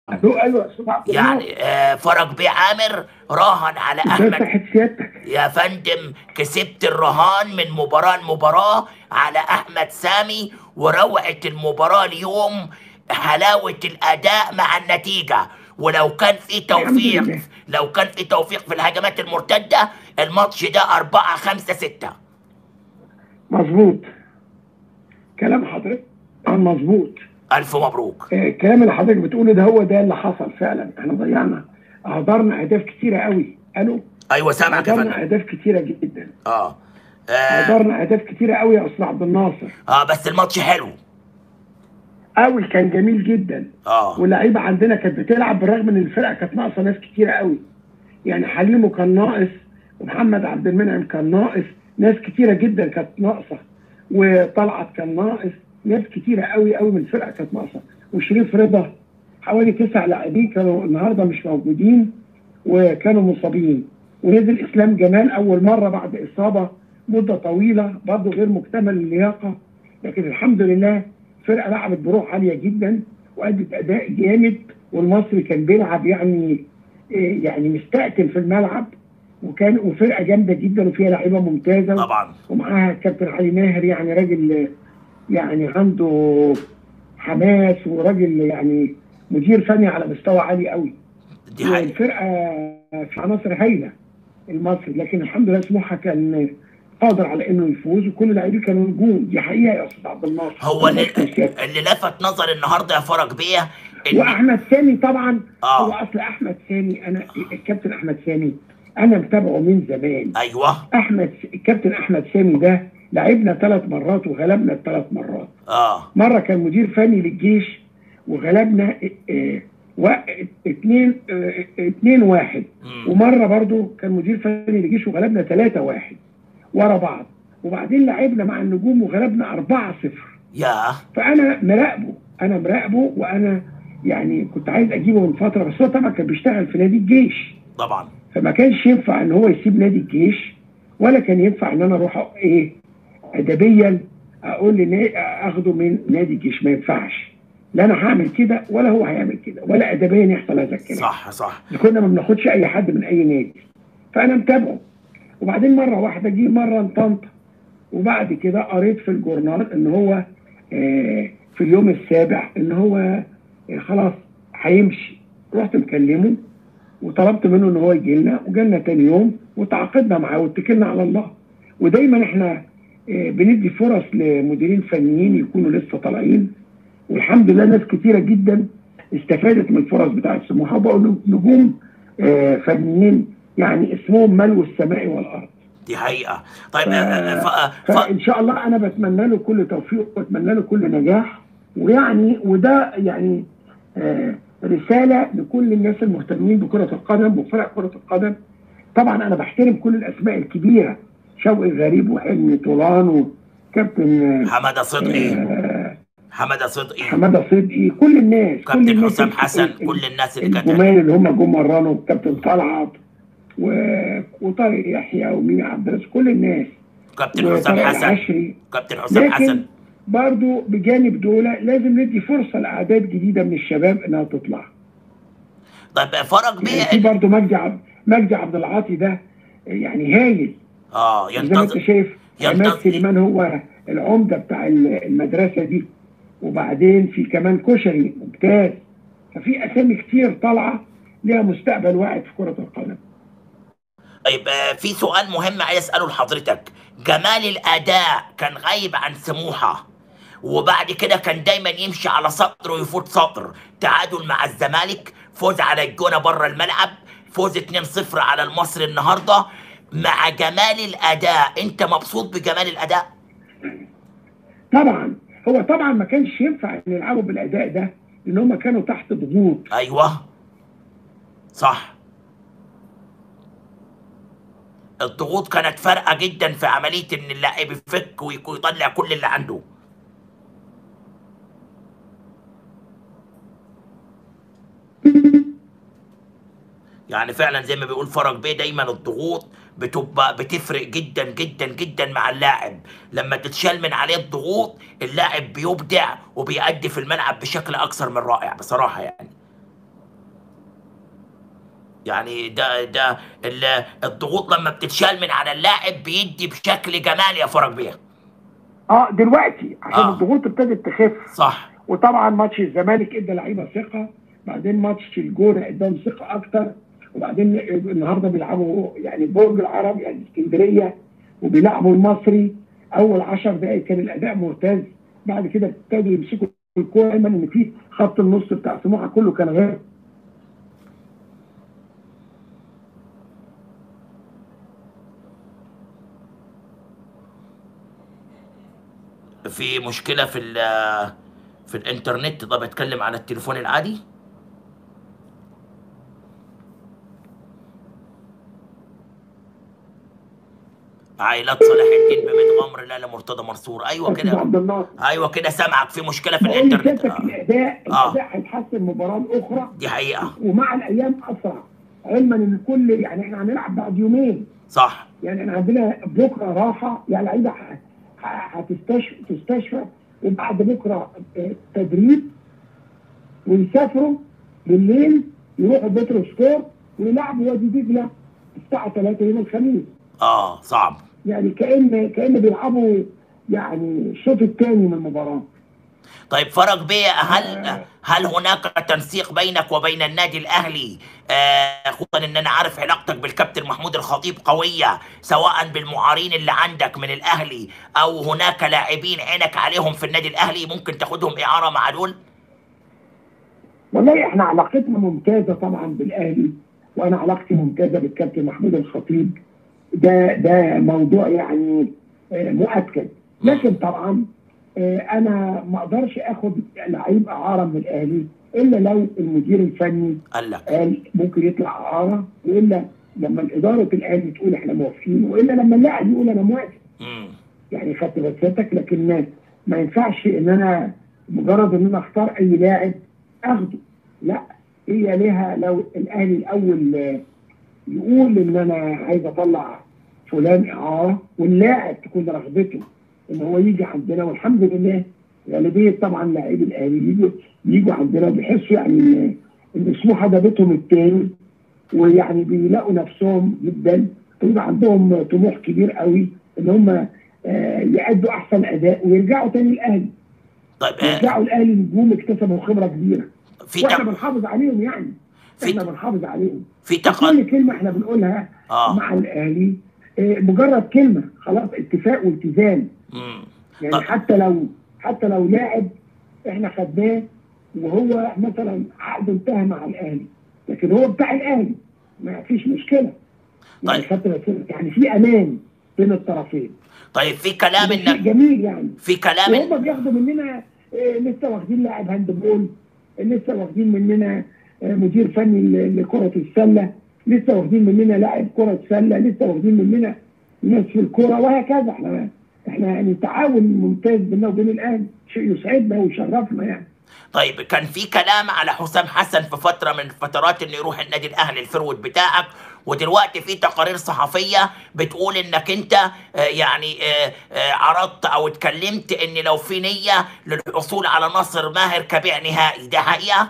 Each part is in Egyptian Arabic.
ايوه ايوه يا استاذ عبد الناصر يعني آه فرج بيه عامر راهن على ازاي احمد صحة سيادتك يا فندم كسبت الرهان من مباراة لمباراة على أحمد سامي وروعة المباراة اليوم حلاوة الأداء مع النتيجة ولو كان في توفيق لله. لو كان في توفيق في الهجمات المرتدة الماتش ده أربعة خمسة ستة مظبوط كلام حضرتك كان مظبوط ألف مبروك آه، الكلام اللي حضرتك بتقوله ده هو ده اللي حصل فعلا احنا ضيعنا اهدرنا اهداف كتيره قوي قالوا أيوة سامعك يا اهدرنا فندم اهداف كتيره جدا آه آه, اهدرنا اهداف كتيره قوي يا استاذ عبد الناصر آه بس الماتش حلو قوي كان جميل جدا آه واللعيبه عندنا كانت بتلعب بالرغم ان الفرقه كانت ناقصه ناس كتيره قوي يعني حليمو كان ناقص ومحمد عبد المنعم كان ناقص ناس كتيره جدا كانت ناقصه وطلعت كان ناقص ناس كتيره قوي قوي من الفرقه كانت ناقصه وشريف رضا حوالي تسع لاعبين كانوا النهارده مش موجودين وكانوا مصابين ونزل اسلام جمال اول مره بعد اصابه مده طويله برضه غير مكتمل اللياقه لكن الحمد لله الفرقه لعبت بروح عاليه جدا وادت اداء جامد والمصري كان بيلعب يعني إيه يعني مستقتل في الملعب وكان وفرقه جامده جدا وفيها لعيبه ممتازه طبعا ومعاها كابتن علي ماهر يعني راجل يعني عنده حماس وراجل يعني مدير فني على مستوى عالي قوي دي حقيقة والفرقه في عناصر هايله المصري لكن الحمد لله سموحه كان قادر على انه يفوز وكل اللاعبين كانوا نجوم دي حقيقه يا استاذ عبد الناصر هو اللي, الله يكرم سيادتك. اللي لفت نظر النهارده يا فرج بيه إن واحمد سامي طبعا آه. هو اصل احمد سامي انا الكابتن احمد سامي انا متابعه من زمان أيوه احمد الكابتن احمد سامي ده لعبنا ثلاث مرات وغلبنا الثلاث مرات آه مره كان مدير فني للجيش وغلبنا اه و- اتنين اه اتنين واحد مم. ومره برضو كان مدير فني للجيش وغلبنا ثلاثة واحد ورا بعض وبعدين لعبنا مع النجوم وغلبنا أربعة صفر يا فانا مراقبه انا مراقبه وانا يعني كنت عايز اجيبه من فتره بس هو طبعا كان بيشتغل في نادي الجيش طبعا فما كانش ينفع ان هو يسيب نادي الجيش ولا كان ينفع ان انا اروح ايه ادبيا اقول لنا اخده من نادي الجيش ما ينفعش لا انا هعمل كده ولا هو هيعمل كده ولا ادبيا يحصل هذا الكلام صح صح كنا ما بناخدش اي حد من اي نادي فانا متابعه وبعدين مره واحده جه مره لطنطا وبعد كده قريت في الجورنال ان هو آه، في اليوم السابع ان هو آه، خلاص هيمشي رحت مكلمه وطلبت منه ان هو يجي لنا وجالنا تاني يوم وتعاقدنا معاه واتكلنا على الله ودايما احنا آه، بندي فرص لمديرين فنيين يكونوا لسه طالعين والحمد لله ناس كتيره جدا استفادت من الفرص بتاعت سموحه وبقوا نجوم آه، فنيين يعني اسمهم ملو السماء والارض دي حقيقة طيب ف- آه، ف... ف... فان شاء الله انا بتمنى له كل توفيق واتمنى له كل نجاح ويعني وده يعني آه، رساله لكل الناس المهتمين بكره القدم وفرق كره القدم طبعا انا بحترم كل الاسماء الكبيره شوقي غريب وحلمي طولان وكابتن آه، حمادة صدقي آه، حمادة صدقي حماده صدقي كل الناس كل كابتن الناس حسام ال- حسن ال- كل الناس اللي كانت الجمال اللي هم جم مرنوا كابتن طلعت و- وطارق يحيى وميمي عبد الرازق كل الناس كابتن حسام وطارق حسن العشري كابتن حسام حسن لكن برضو بجانب دول لازم ندي فرصه لاعداد جديده من الشباب انها تطلع طيب فرج يعني في بيه برضو مجدي عبد مجدي عبد العاطي ده يعني هايل اه زي ما انت ينتظر شايف عماد ينتظر سليمان هو العمده بتاع المدرسه دي وبعدين في كمان كشري ممتاز ففي اسامي كتير طالعه ليها مستقبل واعد في كره القدم طيب آه، في سؤال مهم عايز اساله لحضرتك جمال الاداء كان غايب عن سموحه وبعد كده كان دايما يمشي على سطر ويفوت سطر تعادل مع الزمالك فوز على الجونه بره الملعب فوز 2-0 على المصري النهارده مع جمال الاداء انت مبسوط بجمال الاداء طبعا هو طبعا ما كانش ينفع ان يلعبوا بالاداء ده لان هم كانوا تحت ضغوط ايوه صح الضغوط كانت فارقه جدا في عمليه ان اللاعب يفك ويكون يطلع كل اللي عنده يعني فعلا زي ما بيقول فرج بيه دايما الضغوط بتبقى بتفرق جدا جدا جدا مع اللاعب لما تتشال من عليه الضغوط اللاعب بيبدع وبيأدي في الملعب بشكل اكثر من رائع بصراحه يعني يعني ده ده ال- الضغوط لما بتتشال من على اللاعب بيدي بشكل جمالي يا فرج بيه اه دلوقتي عشان آه. الضغوط ابتدت تخف صح وطبعا ماتش الزمالك ادى لعيبه ثقه بعدين ماتش الجونه اداهم ثقه اكتر وبعدين النهارده بيلعبوا يعني برج العرب يعني اسكندريه وبيلعبوا المصري اول 10 دقائق كان الاداء ممتاز بعد كده ابتدوا يمسكوا الكوره دايما ان في خط النص بتاع سموحه كله كان غير في مشكله في ال في الانترنت طب اتكلم على التليفون العادي عائلات صلاح الدين بميت غمر لا لا مرتضى منصور ايوه بس كده عبد الناصر ايوه كده سامعك في مشكله في بقول الانترنت لسيادتك آه. الاداء آه. الاداء هيتحسن مباراه اخرى دي حقيقه ومع الايام اسرع علما ان الكل يعني احنا هنلعب بعد يومين صح يعني احنا عندنا بكره راحه يعني لعيبه ه- ه- هتستشفى تستشفى وبعد بكره آه، تدريب ويسافروا بالليل يروحوا بترو سكور ويلعبوا وادي دجله الساعه 3 يوم الخميس اه صعب يعني كان كان بيلعبوا يعني الشوط الثاني من المباراه طيب فرج بيه هل هل هناك تنسيق بينك وبين النادي الاهلي آه، خصوصا ان انا عارف علاقتك بالكابتن محمود الخطيب قويه سواء بالمعارين اللي عندك من الاهلي او هناك لاعبين عينك عليهم في النادي الاهلي ممكن تاخدهم اعاره مع دول والله احنا علاقتنا ممتازه طبعا بالاهلي وانا علاقتي ممتازه بالكابتن محمود الخطيب ده ده موضوع يعني آه، مؤكد لكن طبعا آه، انا ما اقدرش اخد لعيب اعاره من الاهلي الا لو المدير الفني قال لك قال ممكن يطلع اعاره والا لما اداره الاهلي تقول احنا موافقين والا لما اللاعب يقول انا موافق مم. يعني خدت بسيتك لكن ما, ما ينفعش ان انا مجرد ان انا اختار اي لاعب اخده لا هي ليها لو الاهلي الاول آه، يقول ان انا عايز اطلع فلان اعاره واللاعب تكون رغبته ان هو يجي عندنا والحمد لله غالبيه طبعا لاعبي الاهلي بيجوا بيجوا عندنا وبيحسوا يعني ان ان سموحه ده بيتهم التاني ويعني بيلاقوا نفسهم جدا ويبقى عندهم طموح كبير قوي ان هم آه، يأدوا احسن اداء ويرجعوا تاني الاهلي طيب آه، يرجعوا الاهلي نجوم اكتسبوا خبره كبيره في واحنا تق... بنحافظ عليهم يعني في- احنا بنحافظ عليهم في كل تق... كلمه احنا بنقولها اه مع الاهلي آه، مجرد كلمه خلاص اتفاق والتزام مم. يعني طب. حتى لو حتى لو لاعب احنا خدناه وهو مثلا عقده انتهى مع الاهلي لكن هو بتاع الاهلي ما فيش مشكله يعني طيب. خدت بالك؟ يعني في امان بين الطرفين طيب في كلام ده شيء انك جميل يعني في كلام وهم بياخدوا مننا آه، لسه واخدين لاعب هاندبول لسه واخدين مننا آه، مدير فني ل- لكرة السلة لسه واخدين مننا لاعب كرة سلة لسه واخدين مننا ناس في الكرة وهكذا احنا احنا يعني تعاون ممتاز بيننا وبين الاهلي شيء يسعدنا ويشرفنا يعني طيب كان في كلام على حسام حسن في فتره من فترات انه يروح النادي الاهلي الفرود بتاعك ودلوقتي في تقارير صحفيه بتقول انك انت آه، يعني آه، آه، عرضت او اتكلمت ان لو في نيه للحصول على ناصر ماهر كبيع نهائي ده حقيقه؟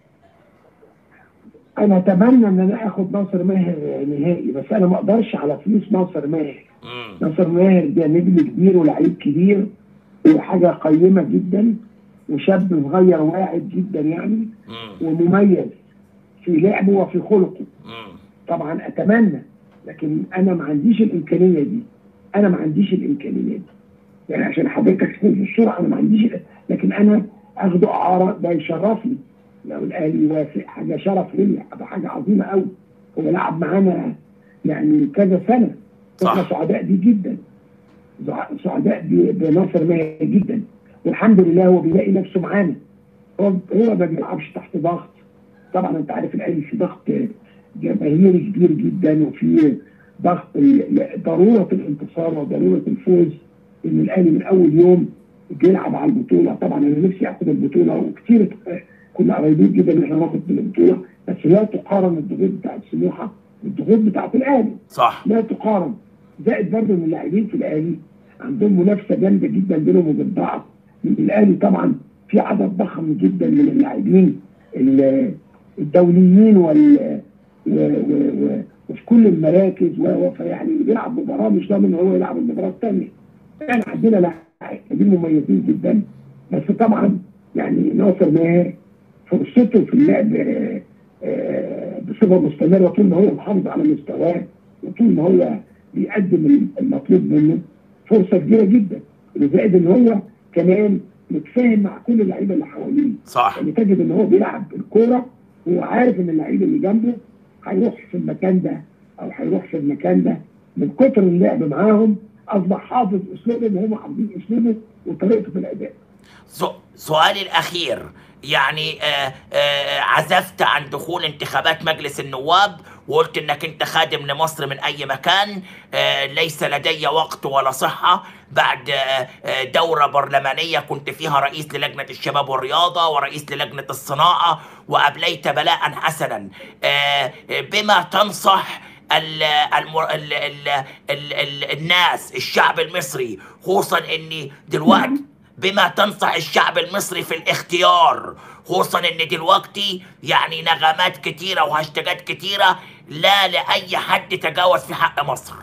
انا اتمنى ان انا اخد ناصر ماهر نهائي بس انا ما اقدرش على فلوس ناصر ماهر مم. ناصر ماهر ده نجم كبير ولعيب كبير وحاجه قيمه جدا وشاب صغير واعد جدا يعني مم. ومميز في لعبه وفي خلقه مم. طبعا اتمنى لكن انا ما عنديش الامكانيه دي انا ما عنديش الامكانيه دي يعني عشان حضرتك تكون في الصوره انا ما عنديش لكن انا اخده اعاره ده يشرفني لو الاهلي يوافق حاجه شرف ليا ده حاجه عظيمه قوي هو لعب معانا يعني كذا سنه صح. احنا سعداء بيه جدا زع- سعداء بيه- بناصر ماهر جدا والحمد لله هو بيلاقي نفسه معانا هو هو ما بيلعبش تحت ضغط طبعا انت عارف الاهلي في ضغط جماهيري كبير جدا وفي ضغط ال- ضروره الانتصار وضروره الفوز ان الاهلي من اول يوم بيلعب على البطوله طبعا انا نفسي اخد البطوله وكتير كنا قريبين جدا ان احنا ناخد البطوله بس لا تقارن الضغوط بتاعت سموحه بالضغوط بتاعت الاهلي صح لا تقارن زائد برضه ان اللاعبين في الاهلي عندهم منافسه جامده جدا بينهم وبين بعض من الاهلي طبعا في عدد ضخم جدا من اللاعبين ال- الدوليين وال و... و... و... وفي كل المراكز و... و... فيعني اللي بيلعب مباراه مش ضامن ان هو يلعب المباراه الثانيه يعني عندنا لاعبين مميزين جدا بس طبعا يعني ناصر ماهر فرصته في اللعب آه، آه، بصفه مستمره طول ما هو محافظ على مستواه وطول ما هو بيقدم المطلوب منه فرصه كبيره جدا وزائد ان هو كمان متفاهم مع كل اللعيبه اللي حواليه صح يعني تجد ان هو بيلعب الكوره وهو عارف ان اللعيب اللي جنبه هيروح في المكان ده او هيروح في المكان ده من كتر اللعب معاهم اصبح حافظ اسلوبه وهم حافظين اسلوبه وطريقته في الاداء سو- سؤالي الأخير يعني آه آه عزفت عن دخول انتخابات مجلس النواب وقلت انك انت خادم لمصر من اي مكان آه ليس لدي وقت ولا صحة بعد آه آه دورة برلمانية كنت فيها رئيس للجنة الشباب والرياضة ورئيس للجنة الصناعة وأبليت بلاء حسنا آه آه، بما تنصح ال الم... ال... ال... ال... ال... الناس الشعب المصري خصوصا اني دلوقتي بما تنصح الشعب المصري في الاختيار خصوصا ان دلوقتي يعني نغمات كتيرة وهاشتاجات كتيرة لا لأي حد تجاوز في حق مصر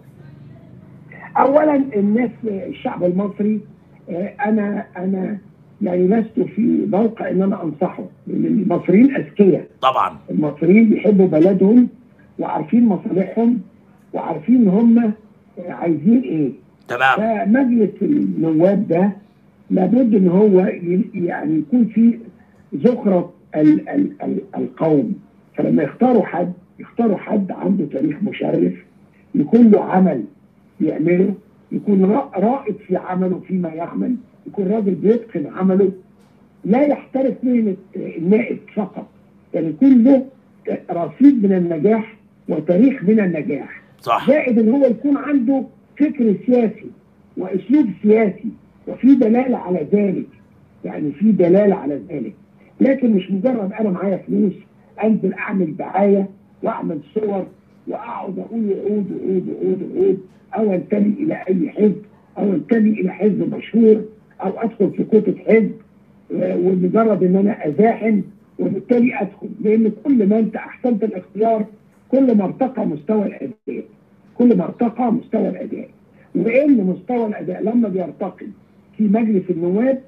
اولا الناس الشعب المصري آه، انا انا يعني لست في موقع ان انا انصحه لان المصريين اذكياء طبعا المصريين بيحبوا بلدهم وعارفين مصالحهم وعارفين هم عايزين ايه تمام فمجلس النواب ده لابد ان هو ي- يعني يكون في زخرة ال ال ال القوم فلما يختاروا حد يختاروا حد عنده تاريخ مشرف يكون له عمل يعمله يكون را- رائد في عمله فيما يعمل يكون راجل بيتقن عمله لا يحترف مهنة النائب فقط يعني يكون له رصيد من النجاح وتاريخ من النجاح صح زائد ان هو يكون عنده فكر سياسي واسلوب سياسي وفي دلاله على ذلك يعني في دلاله على ذلك لكن مش مجرد انا معايا فلوس انزل اعمل دعايه واعمل صور واقعد اقول وعود وعود وعود وعود او انتمي الى اي حزب او انتمي الى حزب مشهور او ادخل في كتب حزب آه، ومجرد ان انا ازاحم وبالتالي ادخل لان كل ما انت احسنت الاختيار كل ما ارتقى مستوى الاداء كل ما ارتقى مستوى الاداء وان مستوى الاداء لما بيرتقي في مجلس النواب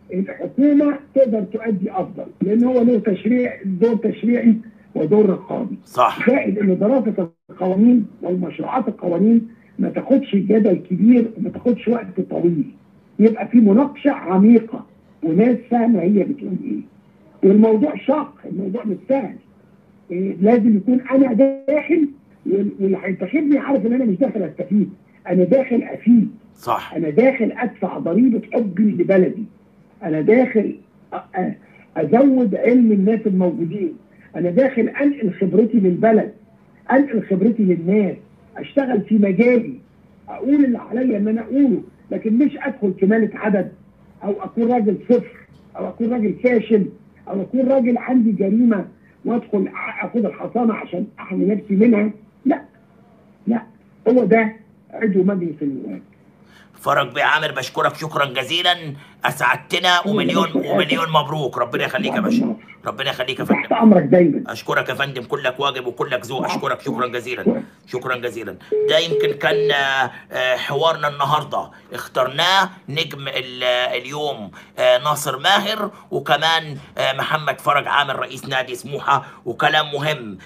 الحكومه تقدر تؤدي افضل لان هو له تشريع دور تشريعي ودور رقابي صح زائد ان دراسه القوانين والمشروعات القوانين ما تاخدش جدل كبير وما تاخدش وقت طويل يبقى في مناقشه عميقه وناس فاهمه هي بتقول ايه والموضوع شاق الموضوع مش سهل إيه لازم يكون انا داخل وال- واللي هينتخبني عارف ان انا مش داخل استفيد انا داخل افيد صح انا داخل ادفع ضريبه حبي لبلدي انا داخل أ- أ- ازود علم الناس الموجودين انا داخل انقل خبرتي للبلد انقل خبرتي للناس اشتغل في مجالي اقول اللي عليا ان انا اقوله لكن مش ادخل كمالة عدد او اكون راجل صفر او اكون راجل فاشل او اكون راجل عندي جريمه وادخل أ- اخد الحصانه عشان احمي نفسي منها لا لا هو ده عضو مجلس النواب فرج بيه عامر بشكرك شكرا جزيلا اسعدتنا ومليون ومليون مبروك ربنا يخليك يا باشا ربنا يخليك يا تحت فندم امرك دايما اشكرك يا فندم كلك واجب وكلك ذوق اشكرك شكرا جزيلا شكرا جزيلا ده يمكن كان آه، آه، حوارنا النهارده اخترناه نجم ال- آه، اليوم آه، ناصر ماهر وكمان آه، محمد فرج عامر رئيس نادي سموحه وكلام مهم